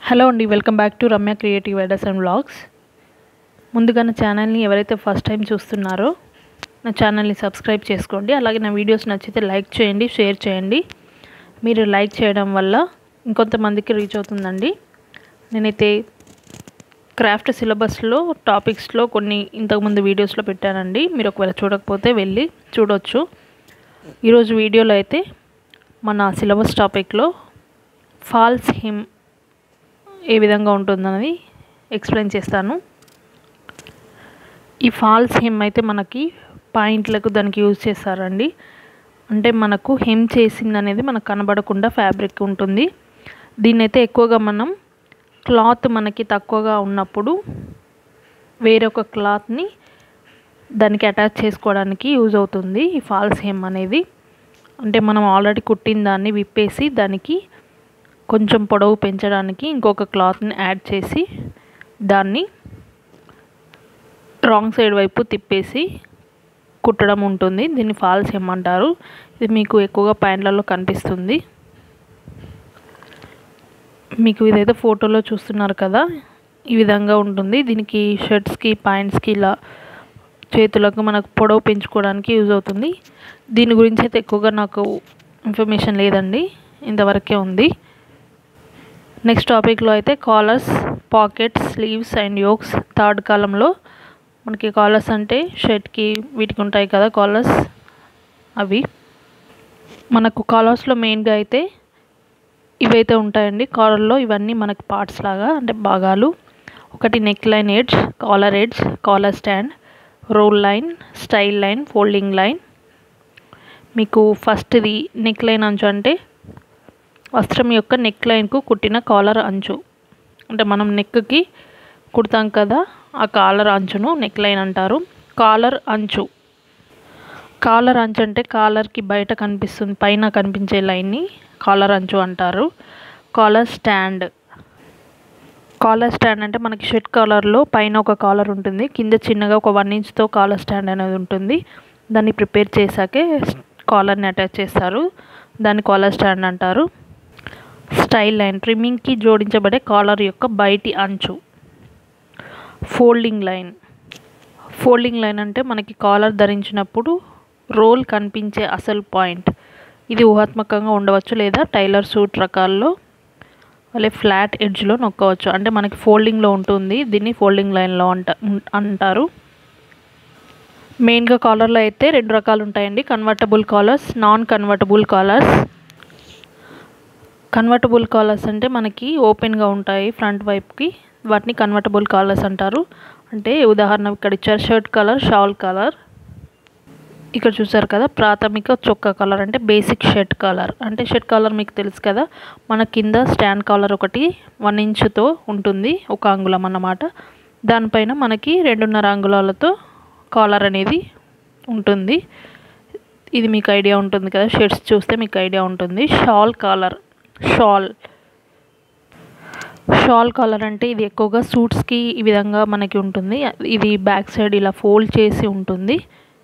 hello అండి welcome back to Ramya creative ideas and vlogs ముందుగా నా ఛానల్ని ఎవరైతే ఫస్ట్ టైం చూస్తున్నారో నా ఛానల్ని సబ్స్క్రైబ్ చేసుకోండి అలాగే నా వీడియోస్ నచ్చితే లైక్ చేయండి షేర్ చేయండి మీరు లైక్ చేయడం వల్ల ఇంకొంతమందికి రీచ్ అవుతుందండి నేనైతే క్రాఫ్ట్ సిలబస్లో టాపిక్స్లో కొన్ని ఇంతకుముందు వీడియోస్లో పెట్టానండి మీరు ఒకవేళ చూడకపోతే వెళ్ళి చూడొచ్చు ఈరోజు వీడియోలో అయితే మన సిలబస్ టాపిక్లో ఫాల్స్ హిమ్ ఏ విధంగా ఉంటుందన్నది ఎక్స్ప్లెయిన్ చేస్తాను ఈ ఫాల్స్ హిమ్ అయితే మనకి పాయింట్లకు దానికి యూజ్ చేస్తారండి అంటే మనకు హెమ్ చేసింది అనేది మనకు కనబడకుండా ఫ్యాబ్రిక్ ఉంటుంది దీన్ని అయితే ఎక్కువగా మనం క్లాత్ మనకి తక్కువగా ఉన్నప్పుడు వేరొక క్లాత్ని దానికి అటాచ్ చేసుకోవడానికి యూజ్ అవుతుంది ఈ ఫాల్స్ హెమ్ అనేది అంటే మనం ఆల్రెడీ కుట్టిన దాన్ని విప్పేసి దానికి కొంచెం పొడవు పెంచడానికి ఇంకొక క్లాత్ని యాడ్ చేసి దాన్ని రాంగ్ సైడ్ వైపు తిప్పేసి కుట్టడం ఉంటుంది దీన్ని ఫాల్స్ ఏమంటారు ఇది మీకు ఎక్కువగా ప్యాంట్లలో కనిపిస్తుంది మీకు ఇదైతే ఫోటోలో చూస్తున్నారు కదా ఈ విధంగా ఉంటుంది దీనికి షర్ట్స్కి ప్యాంట్స్కి ఇలా చేతులకు మనకు పొడవు పెంచుకోవడానికి యూజ్ అవుతుంది దీని గురించి అయితే ఎక్కువగా నాకు ఇన్ఫర్మేషన్ లేదండి ఇంతవరకే ఉంది నెక్స్ట్ టాపిక్లో అయితే collars pockets sleeves and yokes third కాలంలో మనకి కాలర్స్ అంటే షర్ట్కి వీటికి ఉంటాయి కదా కాలర్స్ అవి మనకు కాలర్స్లో మెయిన్గా అయితే ఇవైతే ఉంటాయండి కాలర్లో ఇవన్నీ మనకి పార్ట్స్ లాగా అంటే భాగాలు ఒకటి neck line edge collar edge collar stand roll line style line folding line మీకు ఫస్ట్ది నెక్ లైన్ అంచు అంటే వస్త్రం యొక్క నెక్ లైన్కు కుట్టిన కాలర్ అంచు అంటే మనం నెక్కి కుడతాం కదా ఆ కాలర్ అంచును నెక్ లైన్ అంటారు కాలర్ అంచు కాలర్ అంచు అంటే కాలర్కి బయట కనిపిస్తుంది పైన కనిపించే లైన్ని కాలర్ అంచు అంటారు కాలర్ స్టాండ్ కాలర్ స్టాండ్ అంటే మనకి షర్ట్ కాలర్లో పైన ఒక కాలర్ ఉంటుంది కింద చిన్నగా ఒక వన్ ఇంచ్తో కాలర్ స్టాండ్ అనేది ఉంటుంది దాన్ని ప్రిపేర్ చేశాకే కాలర్ని అటాచ్ చేస్తారు దాన్ని కాలర్ స్టాండ్ అంటారు స్టైల్ లైన్ ట్రిమ్మింగ్కి జోడించబడే కాలర్ యొక్క బయటి అంచు ఫోల్డింగ్ లైన్ ఫోల్డింగ్ లైన్ అంటే మనకి కాలర్ ధరించినప్పుడు రోల్ కనిపించే అసలు పాయింట్ ఇది ఊహాత్మకంగా ఉండవచ్చు లేదా టైలర్ సూట్ రకాల్లో అలాగే ఫ్లాట్ ఎడ్జ్లో నొక్కవచ్చు అంటే మనకి ఫోల్డింగ్లో ఉంటుంది దీన్ని ఫోల్డింగ్ లైన్లో అంట అంటారు మెయిన్గా కాలర్లో అయితే రెండు రకాలు ఉంటాయండి convertible collars non convertible collars convertible collars అంటే మనకి ఓపెన్గా ఉంటాయి ఫ్రంట్ వైపుకి వాటిని కన్వర్టబుల్ కాలర్స్ అంటారు అంటే ఉదాహరణ ఇక్కడ ఇచ్చారు షర్ట్ కలర్ షాల్ కలర్ ఇక్కడ చూసారు కదా ప్రాథమిక చొక్కా కలర్ అంటే బేసిక్ షర్ట్ కలర్ అంటే షర్ట్ కలర్ మీకు తెలుసు కదా మన కింద స్టాండ్ కలర్ ఒకటి వన్ ఇంచుతో ఉంటుంది ఒక అంగుళం అన్నమాట దానిపైన మనకి రెండున్నర అంగుళాలతో కాలర్ అనేది ఉంటుంది ఇది మీకు ఐడియా ఉంటుంది కదా షర్ట్స్ చూస్తే మీకు ఐడియా ఉంటుంది shawl collar shawl shawl collar అంటే ఇది ఎక్కువగా సూట్స్కి ఈ విధంగా మనకి ఉంటుంది ఇది బ్యాక్ సైడ్ ఇలా ఫోల్డ్ చేసి ఉంటుంది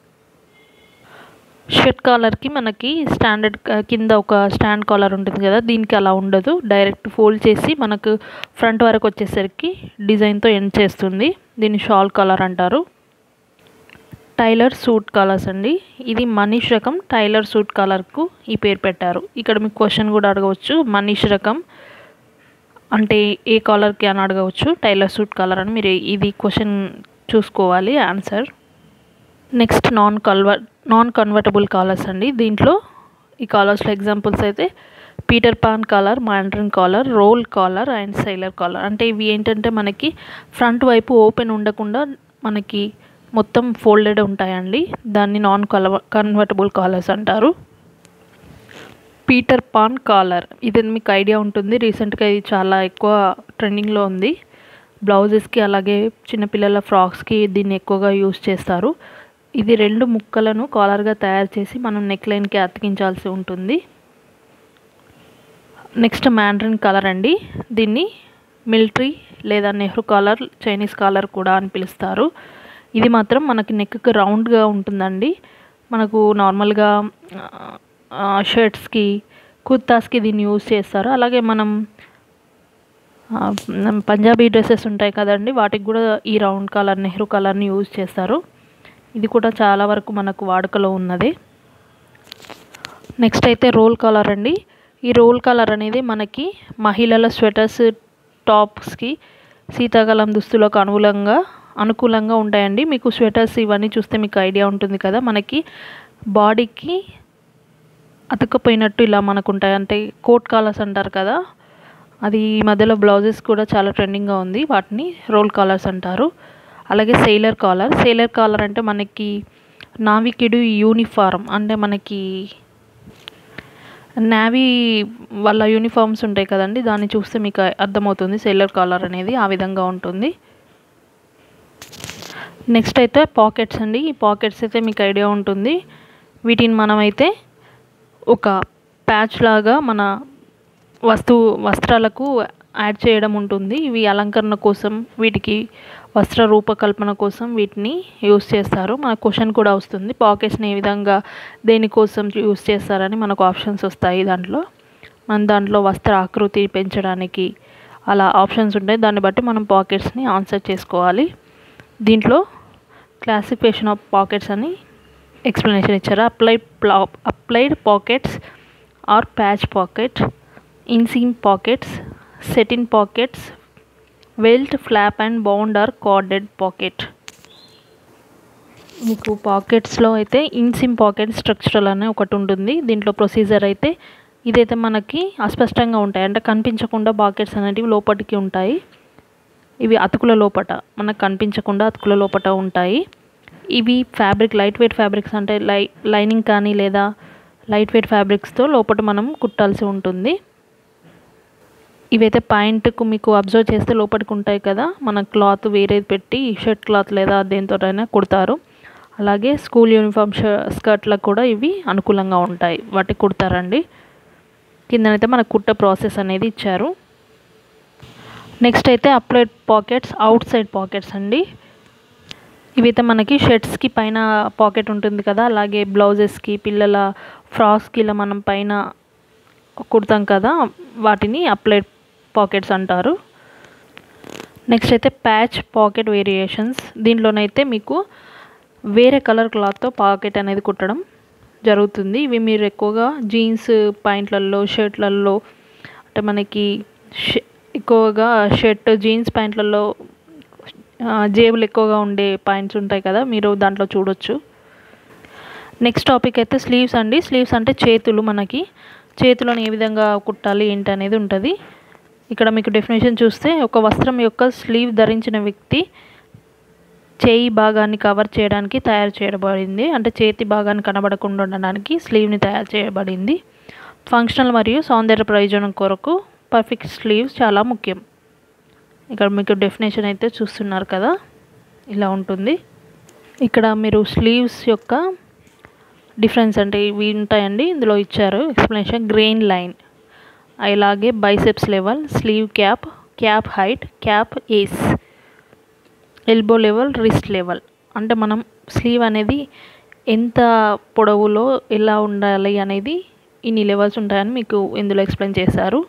షర్ట్ కాలర్కి మనకి స్టాండర్డ్ కింద ఒక స్టాండ్ కాలర్ ఉంటుంది కదా దీనికి అలా ఉండదు డైరెక్ట్ ఫోల్డ్ చేసి మనకు ఫ్రంట్ వరకు వచ్చేసరికి డిజైన్తో ఎండ్ చేస్తుంది దీన్ని షాల్ కలర్ అంటారు టైలర్ సూట్ కలర్స్ అండి ఇది మనీష్ రకం టైలర్ సూట్ కలర్కు ఈ పేరు పెట్టారు ఇక్కడ మీకు క్వశ్చన్ కూడా అడగవచ్చు మనీష్ రకం అంటే ఏ కాలర్కి అని అడగవచ్చు టైలర్ సూట్ కలర్ అని మీరు ఇది క్వశ్చన్ చూసుకోవాలి ఆన్సర్ నెక్స్ట్ నాన్ కన్వర్ నాన్ కన్వర్టబుల్ కాలర్స్ అండి దీంట్లో ఈ కాలర్స్లో ఎగ్జాంపుల్స్ అయితే Peter Pan collar mandarin collar roll collar and sailor collar అంటే ఇవి ఏంటంటే మనకి ఫ్రంట్ వైపు ఓపెన్ ఉండకుండా మనకి మొత్తం ఫోల్డెడ్ ఉంటాయండి దాన్ని నాన్ కన్వ కన్వర్టబుల్ కాలర్స్ అంటారు పీటర్ పాన్ కాలర్ ఇది మీకు ఐడియా ఉంటుంది రీసెంట్గా ఇది చాలా ఎక్కువ ట్రెండింగ్లో ఉంది బ్లౌజెస్కి అలాగే చిన్నపిల్లల ఫ్రాక్స్కి దీన్ని ఎక్కువగా యూస్ చేస్తారు ఇది రెండు ముక్కలను కాలర్గా తయారు చేసి మనం నెక్ లైన్కి అతికించాల్సి ఉంటుంది నెక్స్ట్ మ్యాండ్రిన్ కలర్ అండి దీన్ని మిలిటరీ లేదా నెహ్రూ కాలర్ చైనీస్ కాలర్ కూడా అని పిలుస్తారు ఇది మాత్రం మనకి నెక్కి రౌండ్గా ఉంటుందండి మనకు నార్మల్గా షర్ట్స్కి కుర్తాస్కి దీన్ని యూజ్ చేస్తారు అలాగే మనం ఆ, పంజాబీ డ్రెస్సెస్ ఉంటాయి కదండి వాటికి కూడా ఈ రౌండ్ కలర్ నెహ్రూ కలర్ని యూజ్ చేస్తారు ఇది కూడా చాలా వరకు మనకు వాడుకలో ఉన్నది నెక్స్ట్ అయితే రోల్ కలర్ అండి ఈ రోల్ కలర్ అనేది మనకి మహిళల స్వెటర్స్ టాప్స్కి శీతాకాలం దుస్తులకు అనుకూలంగా అనుకూలంగా ఉంటాయండి మీకు స్వెటర్స్ ఇవన్నీ చూస్తే మీకు ఐడియా ఉంటుంది కదా మనకి బాడీకి అతుక్కపోయినట్టు ఇలా మనకు ఉంటాయి అంటే కోట్ కాలర్స్ అంటారు కదా అది ఈ మధ్యలో బ్లౌజెస్ కూడా చాలా ట్రెండింగ్గా ఉంది వాటిని రోల్ కాలర్స్ అంటారు అలాగే సెయిలర్ కాలర్ సెయిలర్ కాలర్ అంటే మనకి నావికుడు యూనిఫారం అంటే మనకి నావీ వాళ్ళ యూనిఫామ్స్ ఉంటాయి కదండి దాన్ని చూస్తే మీకు అర్థమవుతుంది సెయిలర్ కాలర్ అనేది ఆ విధంగా ఉంటుంది నెక్స్ట్ అయితే పాకెట్స్ అండి ఈ పాకెట్స్ అయితే మీకు ఐడియా ఉంటుంది వీటిని మనమైతే ఒక ప్యాచ్ లాగా మన వస్తువు వస్త్రాలకు యాడ్ చేయడం ఉంటుంది ఇవి అలంకరణ కోసం వీటికి వస్త్ర రూపకల్పన కోసం వీటిని యూస్ చేస్తారు మన క్వశ్చన్ కూడా వస్తుంది పాకెట్స్ని ఏ విధంగా దేనికోసం యూస్ చేస్తారని మనకు ఆప్షన్స్ వస్తాయి దాంట్లో మన దాంట్లో వస్త్ర ఆకృతి పెంచడానికి అలా ఆప్షన్స్ ఉంటాయి దాన్ని బట్టి మనం పాకెట్స్ని ఆన్సర్ చేసుకోవాలి దీంట్లో క్లాసిఫికేషన్ ఆఫ్ పాకెట్స్ అని ఎక్స్ప్లెనేషన్ ఇచ్చారు అప్లైడ్ ప్లా applied pockets or patch pocket inseam pockets set in pockets welt flap and bound or corded pocket మీకు పాకెట్స్లో అయితే ఇన్సిమ్ పాకెట్ స్ట్రక్చరల్ అనే ఒకటి ఉంటుంది దీంట్లో ప్రొసీజర్ అయితే ఇదైతే మనకి అస్పష్టంగా ఉంటాయి అంటే కనిపించకుండా పాకెట్స్ అనేటివి లోపలికి ఉంటాయి ఇవి అతుకుల లోపట మనకు కనిపించకుండా అతుకుల లోపట ఉంటాయి ఇవి ఫ్యాబ్రిక్ లైట్ వెయిట్ ఫ్యాబ్రిక్స్ అంటే లై లైనింగ్ కానీ లేదా లైట్ వెయిట్ ఫ్యాబ్రిక్స్తో లోపల మనం కుట్టాల్సి ఉంటుంది ఇవైతే పాయింట్కు మీకు అబ్జర్వ్ చేస్తే లోపలికి ఉంటాయి కదా మన క్లాత్ వేరేది పెట్టి షర్ట్ క్లాత్ లేదా దేనితోటైనా కుడతారు అలాగే స్కూల్ యూనిఫామ్ ష స్కర్ట్లకు కూడా ఇవి అనుకూలంగా ఉంటాయి వాటికి కుడతారండి కిందనైతే మనకు కుట్ట ప్రాసెస్ అనేది ఇచ్చారు నెక్స్ట్ అయితే applied pockets outside pockets అండి ఇవైతే మనకి షర్ట్స్కి పైన పాకెట్ ఉంటుంది కదా అలాగే బ్లౌజెస్కి పిల్లల ఫ్రాక్స్కి ఇలా మనం పైన కుడతాం కదా వాటిని అప్లైడ్ పాకెట్స్ అంటారు నెక్స్ట్ అయితే ప్యాచ్ పాకెట్ వేరియేషన్స్ దీంట్లోనైతే మీకు వేరే కలర్ క్లాత్తో పాకెట్ అనేది కుట్టడం జరుగుతుంది ఇవి మీరు ఎక్కువగా జీన్స్ పాయింట్లలో షర్ట్లలో అంటే మనకి ష- ఎక్కువగా షర్ట్ జీన్స్ ప్యాంట్లలో ఆ, జేబులు ఎక్కువగా ఉండే పాయింట్స్ ఉంటాయి కదా మీరు దాంట్లో చూడొచ్చు నెక్స్ట్ టాపిక్ అయితే స్లీవ్స్ అండి స్లీవ్స్ అంటే చేతులు మనకి చేతులను ఏ విధంగా కుట్టాలి ఏంటి అనేది ఉంటుంది ఇక్కడ మీకు డెఫినేషన్ చూస్తే ఒక వస్త్రం యొక్క స్లీవ్ ధరించిన వ్యక్తి చేయి భాగాన్ని కవర్ చేయడానికి తయారు చేయబడింది అంటే చేతి భాగాన్ని కనబడకుండా ఉండడానికి స్లీవ్ని తయారు చేయబడింది ఫంక్షనల్ మరియు సౌందర్య ప్రయోజనం కొరకు పర్ఫెక్ట్ స్లీవ్స్ చాలా ముఖ్యం ఇక్కడ మీకు డెఫినేషన్ అయితే చూస్తున్నారు కదా ఇలా ఉంటుంది ఇక్కడ మీరు స్లీవ్స్ యొక్క డిఫరెన్స్ అంటే ఇవి ఉంటాయండి ఇందులో ఇచ్చారు ఎక్స్ప్లెనేషన్ గ్రెయిన్ లైన్ అలాగే biceps level sleeve cap cap height cap ease elbow level wrist level అంటే మనం స్లీవ్ అనేది ఎంత పొడవులో ఎలా ఉండాలి అనేది ఇన్ని లెవెల్స్ ఉంటాయని మీకు ఇందులో ఎక్స్ప్లెయిన్ చేశారు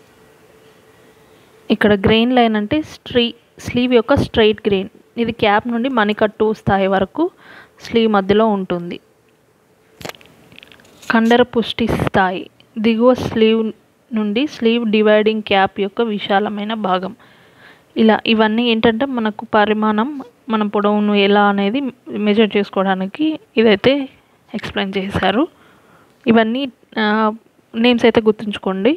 ఇక్కడ గ్రెయిన్ లైన్ అంటే స్ట్రీ స్లీవ్ యొక్క స్ట్రైట్ గ్రెయిన్ ఇది క్యాప్ నుండి మణికట్టు స్థాయి వరకు స్లీవ్ మధ్యలో ఉంటుంది కండర పుష్టి స్థాయి దిగువ స్లీవ్ నుండి స్లీవ్ డివైడింగ్ క్యాప్ యొక్క విశాలమైన భాగం ఇలా ఇవన్నీ ఏంటంటే మనకు పరిమాణం మన పొడవును ఎలా అనేది మెజర్ చేసుకోవడానికి ఇదైతే ఎక్స్ప్లెయిన్ చేశారు ఇవన్నీ నేమ్స్ అయితే గుర్తుంచుకోండి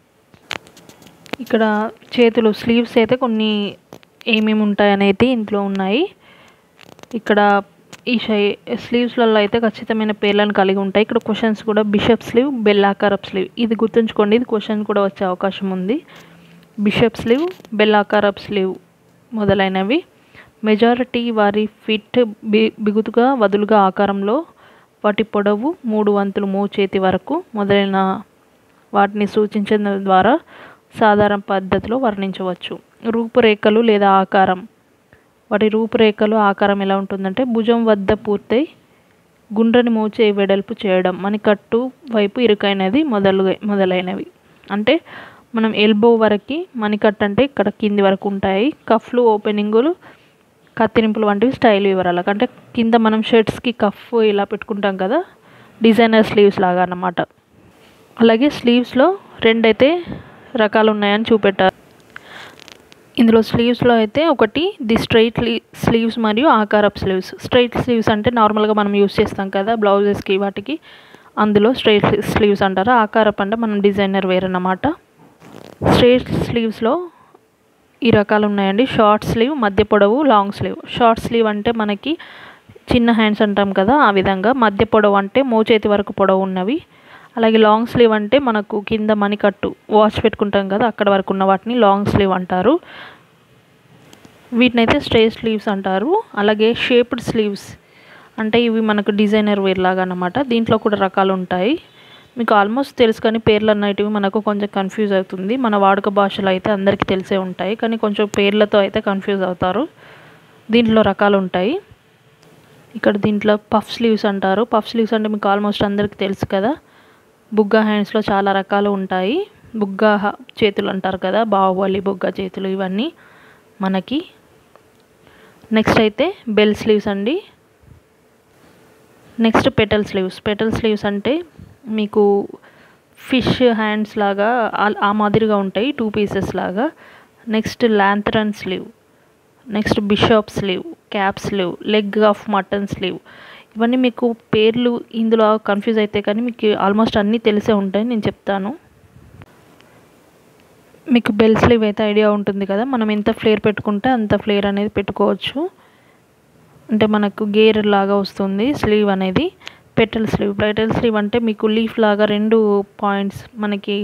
ఇక్కడ చేతులు స్లీవ్స్ అయితే కొన్ని ఏమేమి ఉంటాయనేది ఇంట్లో ఉన్నాయి ఇక్కడ ఈ షై స్లీవ్స్లలో అయితే ఖచ్చితమైన పేర్లను కలిగి ఉంటాయి ఇక్కడ క్వశ్చన్స్ కూడా బిషప్ స్లీవ్ బెల్లాకారప్ స్లీవ్ ఇది గుర్తుంచుకోండి ఇది క్వశ్చన్ కూడా వచ్చే అవకాశం ఉంది బిషప్ స్లీవ్ బెల్లాకారప్ స్లీవ్ మొదలైనవి మెజారిటీ వారి ఫిట్ బి బిగుతుగా వదులుగా ఆకారంలో వాటి పొడవు మూడు వంతులు మూ చేతి వరకు మొదలైన వాటిని సూచించడం ద్వారా సాధారణ పద్ధతిలో వర్ణించవచ్చు రూపురేఖలు లేదా ఆకారం వాటి రూపురేఖలు ఆకారం ఎలా ఉంటుందంటే భుజం వద్ద పూర్తయి గుండ్రని మోచే వెడల్పు చేయడం మణికట్టు వైపు ఇరుకైనది మొదలు మొదలైనవి అంటే మనం ఎల్బో వరకు మణికట్ అంటే ఇక్కడ కింది వరకు ఉంటాయి కఫ్లు ఓపెనింగులు కత్తిరింపులు వంటివి స్టైల్ వివరాలకు అంటే కింద మనం షర్ట్స్కి కఫ్ ఇలా పెట్టుకుంటాం కదా డిజైనర్ స్లీవ్స్ లాగా అన్నమాట అలాగే స్లీవ్స్లో రెండైతే రకాలు ఉన్నాయని చూపెట్టారు ఇందులో స్లీవ్స్లో అయితే ఒకటి ది స్ట్రైట్ స్లీవ్స్ మరియు ఆకారప్ స్లీవ్స్ స్ట్రైట్ స్లీవ్స్ అంటే నార్మల్గా మనం యూస్ చేస్తాం కదా బ్లౌజెస్కి వాటికి అందులో స్ట్రైట్ స్లీవ్స్ అంటారు ఆకారప్ అంటే మనం డిజైనర్ వేర్ అన్నమాట స్ట్రైట్ స్లీవ్స్లో ఈ రకాలు ఉన్నాయండి షార్ట్ స్లీవ్ మధ్య పొడవు లాంగ్ స్లీవ్ షార్ట్ స్లీవ్ అంటే మనకి చిన్న హ్యాండ్స్ అంటాం కదా ఆ విధంగా మధ్య పొడవు అంటే మోచేతి వరకు పొడవు ఉన్నవి అలాగే లాంగ్ స్లీవ్ అంటే మనకు కింద మణికట్టు వాచ్ పెట్టుకుంటాం కదా అక్కడ వరకు ఉన్న వాటిని లాంగ్ స్లీవ్ అంటారు వీటినైతే స్ట్రైట్ స్లీవ్స్ అంటారు అలాగే షేప్డ్ స్లీవ్స్ అంటే ఇవి మనకు డిజైనర్ వేర్ లాగా అన్నమాట దీంట్లో కూడా రకాలు ఉంటాయి మీకు ఆల్మోస్ట్ తెలుసు కానీ పేర్లు అన్నటివి మనకు కొంచెం కన్ఫ్యూజ్ అవుతుంది మన వాడుక భాషలో అయితే అందరికీ తెలిసే ఉంటాయి కానీ కొంచెం పేర్లతో అయితే కన్ఫ్యూజ్ అవుతారు దీంట్లో రకాలు ఉంటాయి ఇక్కడ దీంట్లో పఫ్ స్లీవ్స్ అంటారు పఫ్ స్లీవ్స్ అంటే మీకు ఆల్మోస్ట్ అందరికీ తెలుసు కదా బుగ్గ హ్యాండ్స్లో చాలా రకాలు ఉంటాయి బుగ్గ హ- చేతులు అంటారు కదా బాహుబలి బుగ్గ చేతులు ఇవన్నీ మనకి నెక్స్ట్ అయితే బెల్ స్లీవ్స్ అండి next petal sleeves petal sleeves అంటే మీకు ఫిష్ హ్యాండ్స్ లాగా ఆ- ఆ మాదిరిగా ఉంటాయి టూ పీసెస్ లాగా next lantern sleeve next bishop sleeve cap sleeve leg of mutton sleeve ఇవన్నీ మీకు పేర్లు ఇందులో కన్ఫ్యూజ్ అయితే కానీ మీకు ఆల్మోస్ట్ అన్నీ తెలిసే ఉంటాయి నేను చెప్తాను మీకు బెల్ స్లీవ్ అయితే ఐడియా ఉంటుంది కదా మనం ఎంత ఫ్లేర్ పెట్టుకుంటే అంత ఫ్లేర్ అనేది పెట్టుకోవచ్చు అంటే మనకు గేర్ లాగా వస్తుంది స్లీవ్ అనేది పెటల్ స్లీవ్ పెటల్ స్లీవ్ అంటే మీకు లీఫ్ లాగా రెండు పాయింట్స్ మనకి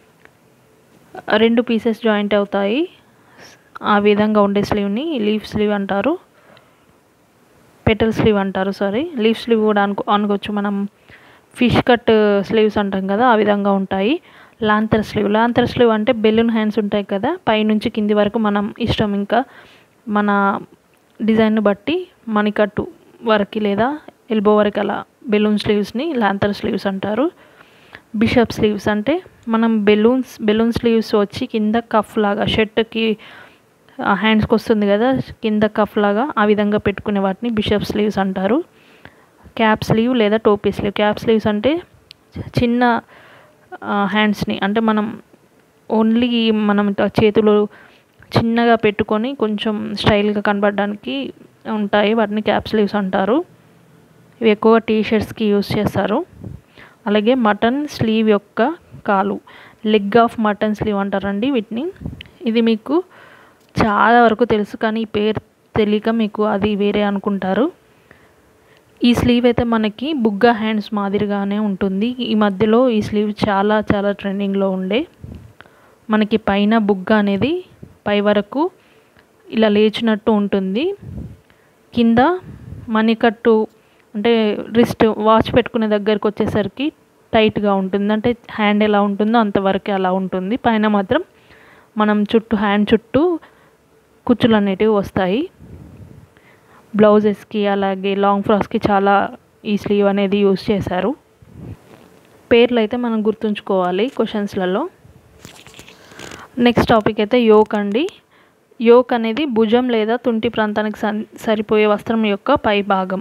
రెండు పీసెస్ జాయింట్ అవుతాయి ఆ విధంగా ఉండే స్లీవ్ని లీఫ్ స్లీవ్ అంటారు పెటల్ స్లీవ్ అంటారు సారీ లీఫ్ స్లీవ్ కూడా అనుకో అనుకోవచ్చు మనం ఫిష్ కట్ స్లీవ్స్ అంటాం కదా ఆ విధంగా ఉంటాయి లాంతర్ స్లీవ్ లాంతర్ స్లీవ్ అంటే బెలూన్ హ్యాండ్స్ ఉంటాయి కదా పైనుంచి కింది వరకు మనం ఇష్టం ఇంకా మన డిజైన్ బట్టి మణికట్టు వరకు లేదా ఎల్బో వరకు అలా బెలూన్ స్లీవ్స్ని లాంతర్ స్లీవ్స్ అంటారు బిషప్ స్లీవ్స్ అంటే మనం బెలూన్స్ బెలూన్ స్లీవ్స్ వచ్చి కింద కఫ్ లాగా షర్ట్కి హ్యాండ్స్కి వస్తుంది కదా కింద కఫ్ లాగా ఆ విధంగా పెట్టుకునే వాటిని బిషప్ స్లీవ్స్ అంటారు క్యాప్ స్లీవ్ లేదా టోపీ స్లీవ్ క్యాప్ స్లీవ్స్ అంటే చిన్న హ్యాండ్స్ని అంటే మనం ఓన్లీ మనం ఇట్లా చేతులు చిన్నగా పెట్టుకొని కొంచెం స్టైల్గా కనబడడానికి ఉంటాయి వాటిని క్యాప్ స్లీవ్స్ అంటారు ఇవి ఎక్కువగా టీ షర్ట్స్కి యూస్ చేస్తారు అలాగే మటన్ స్లీవ్ యొక్క కాలు లెగ్ ఆఫ్ మటన్ స్లీవ్ అంటారండి వీటిని ఇది మీకు చాలా వరకు తెలుసు కానీ ఈ పేరు తెలియక మీకు అది వేరే అనుకుంటారు ఈ స్లీవ్ అయితే మనకి బుగ్గ హ్యాండ్స్ మాదిరిగానే ఉంటుంది ఈ మధ్యలో ఈ స్లీవ్ చాలా చాలా ట్రెండింగ్లో ఉండే మనకి పైన బుగ్గ అనేది పై వరకు ఇలా లేచినట్టు ఉంటుంది కింద మణికట్టు అంటే రిస్ట్ వాచ్ పెట్టుకునే దగ్గరికి వచ్చేసరికి టైట్గా ఉంటుంది అంటే హ్యాండ్ ఎలా ఉంటుందో అంతవరకే అలా ఉంటుంది పైన మాత్రం మనం చుట్టూ హ్యాండ్ చుట్టూ కుచ్చులు అనేటివి వస్తాయి బ్లౌజెస్కి అలాగే లాంగ్ ఫ్రాక్స్కి చాలా ఈ స్లీవ్ అనేది యూస్ చేశారు పేర్లు అయితే మనం గుర్తుంచుకోవాలి క్వశ్చన్స్లలో నెక్స్ట్ టాపిక్ అయితే యోక్ అండి యోక్ అనేది భుజం లేదా తుంటి ప్రాంతానికి సన్ సరిపోయే వస్త్రం యొక్క పై భాగం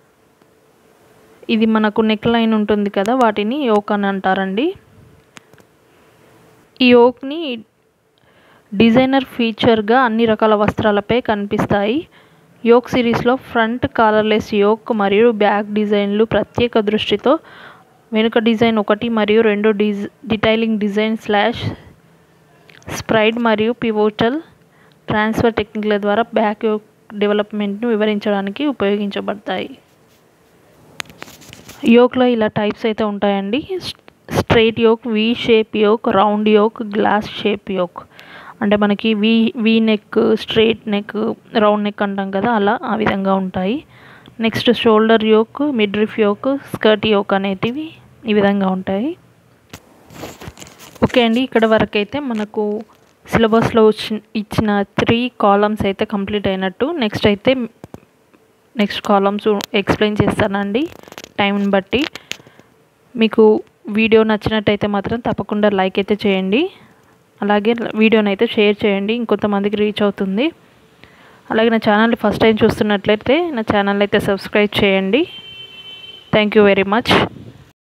ఇది మనకు నెక్ లైన్ ఉంటుంది కదా వాటిని యోక్ అని అంటారండి ఈ యోక్ని డిజైనర్ ఫీచర్గా అన్ని రకాల వస్త్రాలపై కనిపిస్తాయి యోక్ సిరీస్లో ఫ్రంట్ కాలర్లెస్ యోక్ మరియు బ్యాక్ డిజైన్లు ప్రత్యేక దృష్టితో వెనుక డిజైన్ ఒకటి మరియు రెండు డిజ్ డిటైలింగ్ డిజైన్ స్లాష్ స్ప్రైడ్ మరియు పివోటల్ ట్రాన్స్ఫర్ టెక్నిక్ల ద్వారా బ్యాక్ యోక్ డెవలప్మెంట్ను వివరించడానికి ఉపయోగించబడతాయి యోక్లో ఇలా టైప్స్ అయితే ఉంటాయండి straight yoke V shape yoke round yoke glass shape yoke అంటే మనకి V V neck straight neck round neck అంటాం కదా అలా ఆ విధంగా ఉంటాయి next shoulder yoke midriff yoke skirt yoke అనేటివి ఈ విధంగా ఉంటాయి ఓకే అండి ఇక్కడ వరకు అయితే మనకు సిలబస్లో వచ్చి ఇచ్చిన త్రీ కాలమ్స్ అయితే కంప్లీట్ అయినట్టు నెక్స్ట్ అయితే నెక్స్ట్ కాలమ్స్ ఎక్స్ప్లెయిన్ చేస్తానండి టైంని బట్టి మీకు వీడియో నచ్చినట్టయితే మాత్రం తప్పకుండా లైక్ అయితే చేయండి అలాగే వీడియోని అయితే షేర్ చేయండి ఇంకొంతమందికి రీచ్ అవుతుంది అలాగే నా ఛానల్ ఫస్ట్ టైం చూస్తున్నట్లయితే నా ఛానల్ అయితే సబ్స్క్రైబ్ చేయండి థ్యాంక్ యూ వెరీ మచ్